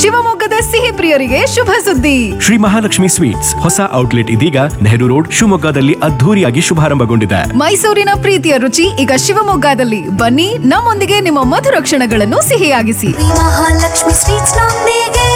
ಶಿವಮೊಗ್ಗದ ಸಿಹಿ ಪ್ರಿಯರಿಗೆ ಶುಭ ಸುದ್ದಿ ಶ್ರೀ ಮಹಾಲಕ್ಷ್ಮಿ ಸ್ವೀಟ್ಸ್ ಹೊಸ ಔಟ್ಲೆಟ್ ಇದೀಗ ನೆಹರು ರೋಡ್ ಶಿವಮೊಗ್ಗದಲ್ಲಿ ಅದ್ಧೂರಿಯಾಗಿ ಶುಭಾರಂಭಗೊಂಡಿದೆ ಮೈಸೂರಿನ ಪ್ರೀತಿಯ ರುಚಿ ಈಗ ಶಿವಮೊಗ್ಗದಲ್ಲಿ ಬನ್ನಿ ನಮ್ಮೊಂದಿಗೆ ನಿಮ್ಮ ಮಧುರ ಕ್ಷಣಗಳನ್ನು ಸಿಹಿಯಾಗಿಸಿ ಮಹಾಲಕ್ಷ್ಮಿ ಸ್ವೀಟ್ಸ್ ನೊಂದಿಗೆ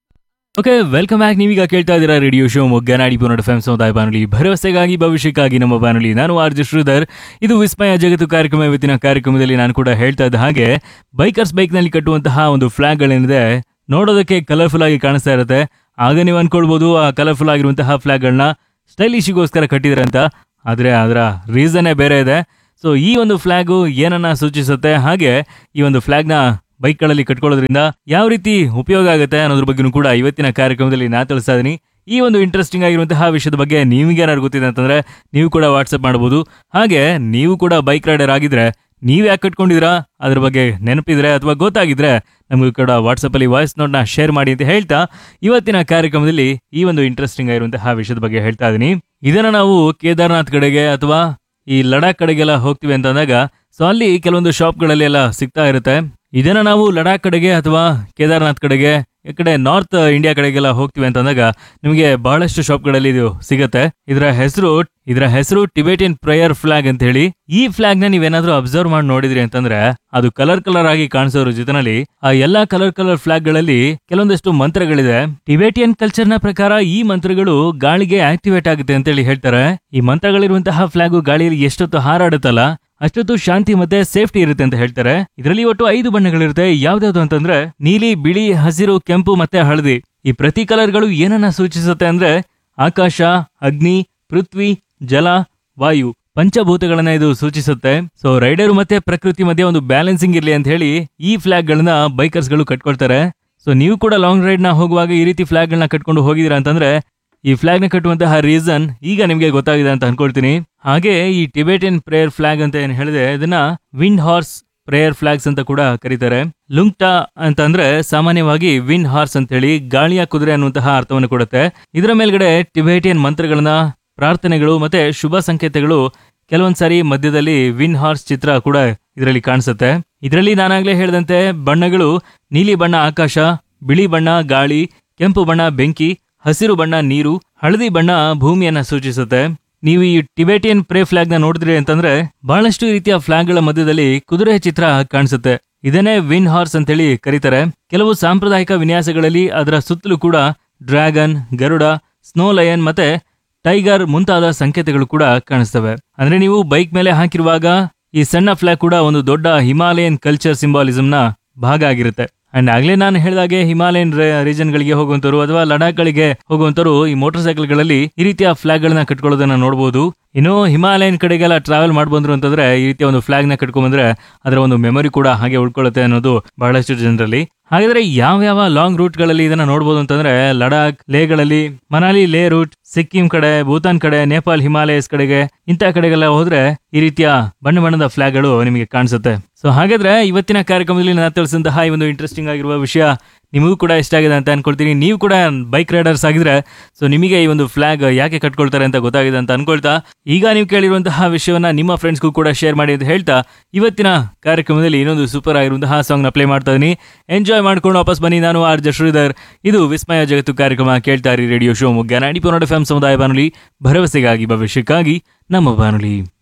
ಓಕೆ ವೆಲ್ಕಮ್ ಬ್ಯಾಕ್ ನೀವೀಗ ಕೇಳ್ತಾ ಇದ್ದೀರಾ ರೇಡಿಯೋ ಶೋ ಮೊಗ್ಗ ನಾಡಿ ಪುನರ್ ಎಫ್ ಸಮುದಾಯ ಬಾನುಲಿ ಭರವಸೆಗಾಗಿ ಭವಿಷ್ಯಕ್ಕಾಗಿ ನಮ್ಮ ಬಾನುಲಿ ನಾನು ಆರ್ ಜೆ ಶ್ರೀಧರ್ ಇದು ವಿಸ್ಮಯ ಜಗತ್ತು ಕಾರ್ಯಕ್ರಮ ಇವತ್ತಿನ ಕಾರ್ಯಕ್ರಮದಲ್ಲಿ ನಾನು ಕೂಡ ಹೇಳ್ತಾ ಇದ್ದ ಹಾಗೆ ಬೈಕರ್ಸ್ ಬೈಕ್ನಲ್ಲಿ ಕಟ್ಟುವಂತಹ ಒಂದು ಫ್ಲಾಗ್ಗಳೇನಿದೆ ನೋಡೋದಕ್ಕೆ ಕಲರ್ಫುಲ್ ಆಗಿ ಕಾಣಿಸ್ತಾ ಇರುತ್ತೆ ಆಗ ನೀವು ಅನ್ಕೊಳ್ಬೋದು ಆ ಕಲರ್ಫುಲ್ ಆಗಿರುವಂತಹ ಫ್ಲಾಗ್ಗಳನ್ನ ಸ್ಟೈಲಿಶಿಗೋಸ್ಕರ ಕಟ್ಟಿದ್ದಾರೆ ಅಂತ ಆದರೆ ಅದರ ರೀಸನ್ನೇ ಬೇರೆ ಇದೆ ಸೊ ಈ ಒಂದು ಫ್ಲಾಗು ಏನನ್ನ ಸೂಚಿಸುತ್ತೆ ಹಾಗೆ ಈ ಒಂದು ಫ್ಲಾಗ್ನ ಬೈಕ್ಗಳಲ್ಲಿ ಕಟ್ಕೊಳ್ಳೋದ್ರಿಂದ ಯಾವ ರೀತಿ ಉಪಯೋಗ ಆಗುತ್ತೆ ಅನ್ನೋದ್ರ ಬಗ್ಗೆನೂ ಕೂಡ ಇವತ್ತಿನ ಕಾರ್ಯಕ್ರಮದಲ್ಲಿ ನಾ ತಿಳಿಸ್ತಾ ಇದ್ದೀನಿ ಈ ಒಂದು ಇಂಟ್ರೆಸ್ಟಿಂಗ್ ಆಗಿರುವಂತಹ ವಿಷಯದ ಬಗ್ಗೆ ನಿಮಗೆ ಏನಾದ್ರು ಗೊತ್ತಿದೆ ಅಂತಂದ್ರೆ ನೀವು ಕೂಡ ವಾಟ್ಸಪ್ ಮಾಡಬಹುದು ಹಾಗೆ ನೀವು ಕೂಡ ಬೈಕ್ ರೈಡರ್ ಆಗಿದ್ರೆ ನೀವು ಯಾಕೆ ಕಟ್ಕೊಂಡಿದ್ದೀರಾ ಅದ್ರ ಬಗ್ಗೆ ನೆನಪಿದ್ರೆ ಅಥವಾ ಗೊತ್ತಾಗಿದ್ರೆ ನಮಗೂ ಕೂಡ ವಾಟ್ಸಪ್ಪಲ್ಲಿ ವಾಯ್ಸ್ ನೋಟ್ನ ಶೇರ್ ಮಾಡಿ ಅಂತ ಹೇಳ್ತಾ ಇವತ್ತಿನ ಕಾರ್ಯಕ್ರಮದಲ್ಲಿ ಈ ಒಂದು ಇಂಟ್ರೆಸ್ಟಿಂಗ್ ಆಗಿರುವಂತಹ ವಿಷಯದ ಬಗ್ಗೆ ಹೇಳ್ತಾ ಇದ್ದೀನಿ ಇದನ್ನ ನಾವು ಕೇದಾರ್ನಾಥ್ ಕಡೆಗೆ ಅಥವಾ ಈ ಲಡಾಖ್ ಕಡೆಗೆಲ್ಲ ಹೋಗ್ತೀವಿ ಅಂತ ಅಂದಾಗ ಸೊ ಅಲ್ಲಿ ಕೆಲವೊಂದು ಶಾಪ್ಗಳಲ್ಲಿ ಎಲ್ಲ ಸಿಗ್ತಾ ಇರುತ್ತೆ ಇದನ್ನ ನಾವು ಲಡಾಖ್ ಕಡೆಗೆ ಅಥವಾ ಕೇದಾರ್ನಾಥ್ ಕಡೆಗೆ ಈ ಕಡೆ ನಾರ್ತ್ ಇಂಡಿಯಾ ಕಡೆಗೆಲ್ಲ ಹೋಗ್ತೀವಿ ಅಂತ ಅಂದಾಗ ನಿಮಗೆ ಬಹಳಷ್ಟು ಶಾಪ್ಗಳಲ್ಲಿ ಇದು ಸಿಗತ್ತೆ ಇದರ ಹೆಸರು ಇದರ ಹೆಸರು ಟಿಬೇಟಿಯನ್ ಪ್ರೇಯರ್ ಫ್ಲಾಗ್ ಅಂತ ಹೇಳಿ ಈ ಫ್ಲಾಗ್ ನ ನೀವೇನಾದ್ರೂ ಅಬ್ಸರ್ವ್ ಮಾಡಿ ನೋಡಿದ್ರಿ ಅಂತಂದ್ರೆ ಅದು ಕಲರ್ ಕಲರ್ ಆಗಿ ಕಾಣಿಸೋದ್ರ ಜೊತೆನಲ್ಲಿ ಆ ಎಲ್ಲಾ ಕಲರ್ ಕಲರ್ ಫ್ಲಾಗ್ ಗಳಲ್ಲಿ ಕೆಲವೊಂದಷ್ಟು ಮಂತ್ರಗಳಿದೆ ಟಿಬೇಟಿಯನ್ ಕಲ್ಚರ್ ನ ಪ್ರಕಾರ ಈ ಮಂತ್ರಗಳು ಗಾಳಿಗೆ ಆಕ್ಟಿವೇಟ್ ಆಗುತ್ತೆ ಅಂತ ಹೇಳಿ ಹೇಳ್ತಾರೆ ಈ ಮಂತ್ರಗಳಿರುವಂತಹ ಫ್ಲಾಗು ಗಾಳಿಯಲ್ಲಿ ಎಷ್ಟೊತ್ತು ಹಾರಾಡುತ್ತಲ್ಲ ಅಷ್ಟೊತ್ತು ಶಾಂತಿ ಮತ್ತೆ ಸೇಫ್ಟಿ ಇರುತ್ತೆ ಅಂತ ಹೇಳ್ತಾರೆ ಇದರಲ್ಲಿ ಒಟ್ಟು ಐದು ಬಣ್ಣಗಳಿರುತ್ತೆ ಯಾವ್ದಾವ್ದು ಅಂತಂದ್ರೆ ನೀಲಿ ಬಿಳಿ ಹಸಿರು ಕೆಂಪು ಮತ್ತೆ ಹಳದಿ ಈ ಪ್ರತಿ ಕಲರ್ಗಳು ಏನನ್ನ ಸೂಚಿಸುತ್ತೆ ಅಂದ್ರೆ ಆಕಾಶ ಅಗ್ನಿ ಪೃಥ್ವಿ ಜಲ ವಾಯು ಪಂಚಭೂತಗಳನ್ನ ಇದು ಸೂಚಿಸುತ್ತೆ ಸೊ ರೈಡರ್ ಮತ್ತೆ ಪ್ರಕೃತಿ ಮಧ್ಯೆ ಒಂದು ಬ್ಯಾಲೆನ್ಸಿಂಗ್ ಇರ್ಲಿ ಅಂತ ಹೇಳಿ ಈ ಫ್ಲಾಗ್ ಗಳನ್ನ ಬೈಕರ್ಸ್ ಗಳು ಕಟ್ಕೊಳ್ತಾರೆ ಸೊ ನೀವು ಕೂಡ ಲಾಂಗ್ ರೈಡ್ ನ ಹೋಗುವಾಗ ಈ ರೀತಿ ಫ್ಲಾಗ್ ಗಳನ್ನ ಕಟ್ಕೊಂಡು ಹೋಗಿದ್ದೀರಾ ಅಂತಂದ್ರೆ ಈ ಫ್ಲಾಗ್ ನ ಕಟ್ಟುವಂತಹ ರೀಸನ್ ಈಗ ನಿಮಗೆ ಗೊತ್ತಾಗಿದೆ ಅಂತ ಅನ್ಕೊಳ್ತೀನಿ ಹಾಗೆ ಈ ಟಿಬೇಟಿಯನ್ ಪ್ರೇಯರ್ ಫ್ಲಾಗ್ ಅಂತ ಏನ್ ಹೇಳಿದೆ ಇದನ್ನ ವಿಂಡ್ ಹಾರ್ಸ್ ಪ್ರೇಯರ್ ಫ್ಲಾಗ್ಸ್ ಅಂತ ಕೂಡ ಕರೀತಾರೆ ಲುಂಗ್ಟಾ ಅಂತ ಅಂದ್ರೆ ಸಾಮಾನ್ಯವಾಗಿ ವಿಂಡ್ ಹಾರ್ಸ್ ಅಂತ ಹೇಳಿ ಗಾಳಿಯ ಕುದುರೆ ಅನ್ನುವಂತಹ ಅರ್ಥವನ್ನು ಕೊಡುತ್ತೆ ಇದರ ಮೇಲ್ಗಡೆ ಟಿಬೇಟಿಯನ್ ಮಂತ್ರಗಳನ್ನ ಪ್ರಾರ್ಥನೆಗಳು ಮತ್ತೆ ಶುಭ ಸಂಕೇತಗಳು ಕೆಲವೊಂದ್ ಸಾರಿ ಮಧ್ಯದಲ್ಲಿ ವಿನ್ ಹಾರ್ಸ್ ಚಿತ್ರ ಕೂಡ ಇದರಲ್ಲಿ ಕಾಣಿಸುತ್ತೆ ಇದರಲ್ಲಿ ನಾನಾಗ್ಲೇ ಹೇಳಿದಂತೆ ಬಣ್ಣಗಳು ನೀಲಿ ಬಣ್ಣ ಆಕಾಶ ಬಿಳಿ ಬಣ್ಣ ಗಾಳಿ ಕೆಂಪು ಬಣ್ಣ ಬೆಂಕಿ ಹಸಿರು ಬಣ್ಣ ನೀರು ಹಳದಿ ಬಣ್ಣ ಭೂಮಿಯನ್ನ ಸೂಚಿಸುತ್ತೆ ನೀವು ಈ ಟಿಬೇಟಿಯನ್ ಪ್ರೇ ಫ್ಲಾಗ್ ನ ನೋಡಿದ್ರಿ ಅಂತಂದ್ರೆ ಬಹಳಷ್ಟು ರೀತಿಯ ಫ್ಲಾಗ್ ಗಳ ಮಧ್ಯದಲ್ಲಿ ಕುದುರೆ ಚಿತ್ರ ಕಾಣಿಸುತ್ತೆ ಇದನ್ನೇ ವಿನ್ ಹಾರ್ಸ್ ಅಂತೇಳಿ ಕರೀತಾರೆ ಕೆಲವು ಸಾಂಪ್ರದಾಯಿಕ ವಿನ್ಯಾಸಗಳಲ್ಲಿ ಅದರ ಸುತ್ತಲೂ ಕೂಡ ಡ್ರ್ಯಾಗನ್ ಗರುಡ ಸ್ನೋ ಲಯನ್ ಮತ್ತೆ ಟೈಗರ್ ಮುಂತಾದ ಸಂಕೇತಗಳು ಕೂಡ ಕಾಣಿಸ್ತವೆ ಅಂದ್ರೆ ನೀವು ಬೈಕ್ ಮೇಲೆ ಹಾಕಿರುವಾಗ ಈ ಸಣ್ಣ ಫ್ಲಾಗ್ ಕೂಡ ಒಂದು ದೊಡ್ಡ ಹಿಮಾಲಯನ್ ಕಲ್ಚರ್ ಸಿಂಬಾಲಿಸಮ್ ನ ಭಾಗ ಆಗಿರುತ್ತೆ ಅಂಡ್ ಆಗ್ಲೇ ನಾನು ಹೇಳಿದಾಗೆ ಹಿಮಾಲಯನ್ ರೀಜನ್ ಗಳಿಗೆ ಹೋಗುವಂತರು ಅಥವಾ ಲಡಾಖ್ ಗಳಿಗೆ ಹೋಗುವಂತರು ಈ ಮೋಟಾರ್ ಸೈಕಲ್ ಗಳಲ್ಲಿ ಈ ರೀತಿಯ ಫ್ಲಾಗ್ ಗಳನ್ನ ಕಟ್ಕೊಳ್ಳೋದನ್ನ ನೋಡಬಹುದು ಇನ್ನು ಹಿಮಾಲಯನ್ ಕಡೆಗೆಲ್ಲ ಟ್ರಾವೆಲ್ ಮಾಡ್ಬಂದ್ರು ಅಂತಂದ್ರೆ ಈ ರೀತಿಯ ಒಂದು ಫ್ಲಾಗ್ ನ ಕಟ್ಕೊಂಡ್ಬಂದ್ರೆ ಅದರ ಒಂದು ಮೆಮೊರಿ ಕೂಡ ಹಾಗೆ ಉಳ್ಕೊಳ್ಳುತ್ತೆ ಅನ್ನೋದು ಬಹಳಷ್ಟು ಜನರಲ್ಲಿ ಹಾಗಾದ್ರೆ ಯಾವ ಯಾವ ಲಾಂಗ್ ರೂಟ್ ಗಳಲ್ಲಿ ಇದನ್ನ ನೋಡಬಹುದು ಅಂತಂದ್ರೆ ಲಡಾಖ್ ಲೇಗಳಲ್ಲಿ ಮನಾಲಿ ಲೇ ರೂಟ್ ಸಿಕ್ಕಿಂ ಕಡೆ ಭೂತಾನ್ ಕಡೆ ನೇಪಾಲ್ ಹಿಮಾಲಯಸ್ ಕಡೆಗೆ ಇಂಥ ಕಡೆಗೆಲ್ಲ ಹೋದ್ರೆ ಈ ರೀತಿಯ ಬಣ್ಣ ಬಣ್ಣದ ಫ್ಲಾಗ್ ಗಳು ನಿಮಗೆ ಕಾಣಿಸುತ್ತೆ ಸೊ ಹಾಗಾದ್ರೆ ಇವತ್ತಿನ ಕಾರ್ಯಕ್ರಮದಲ್ಲಿ ನಾನು ತಿಳಿಸಿದಂತಹ ಈ ಒಂದು ಇಂಟ್ರೆಸ್ಟಿಂಗ್ ಆಗಿರುವ ವಿಷಯ ನಿಮಗೂ ಕೂಡ ಇಷ್ಟ ಆಗಿದೆ ಅಂತ ಅನ್ಕೊಳ್ತೀನಿ ನೀವು ಕೂಡ ಬೈಕ್ ರೈಡರ್ಸ್ ಆಗಿದ್ರೆ ಸೊ ನಿಮಗೆ ಈ ಒಂದು ಫ್ಲಾಗ್ ಯಾಕೆ ಕಟ್ಕೊಳ್ತಾರೆ ಅಂತ ಗೊತ್ತಾಗಿದೆ ಅಂತ ಅನ್ಕೊಳ್ತಾ ಈಗ ನೀವು ಕೇಳಿರುವಂತಹ ವಿಷಯವನ್ನ ನಿಮ್ಮ ಫ್ರೆಂಡ್ಸ್ಗೂ ಕೂಡ ಶೇರ್ ಮಾಡಿ ಅಂತ ಹೇಳ್ತಾ ಇವತ್ತಿನ ಕಾರ್ಯಕ್ರಮದಲ್ಲಿ ಇನ್ನೊಂದು ಸೂಪರ್ ಆಗಿರುವಂತಹ ಸಾಂಗ್ ನ ಪ್ಲೇ ಮಾಡ್ತಾ ಇದೀನಿ ಎಂಜಾಯ್ ಮಾಡ್ಕೊಂಡು ವಾಪಸ್ ಬನ್ನಿ ನಾನು ಆರ್ ಜೆ ಶ್ರೀಧರ್ ಇದು ವಿಸ್ಮಯ ಜಗತ್ತು ಕಾರ್ಯಕ್ರಮ ಕೇಳ್ತಾ ಇರಿ ರೇಡಿಯೋ ಶೋ ಮುಗ್ಗ ನಾಡಿ ಪೊನ್ನಡ ಎಫ್ ಸಮುದಾಯ ಬಾನುಲಿ ಭರವಸೆಗಾಗಿ ಭವಿಷ್ಯಕ್ಕಾಗಿ ನಮ್ಮ ಬಾನುಲಿ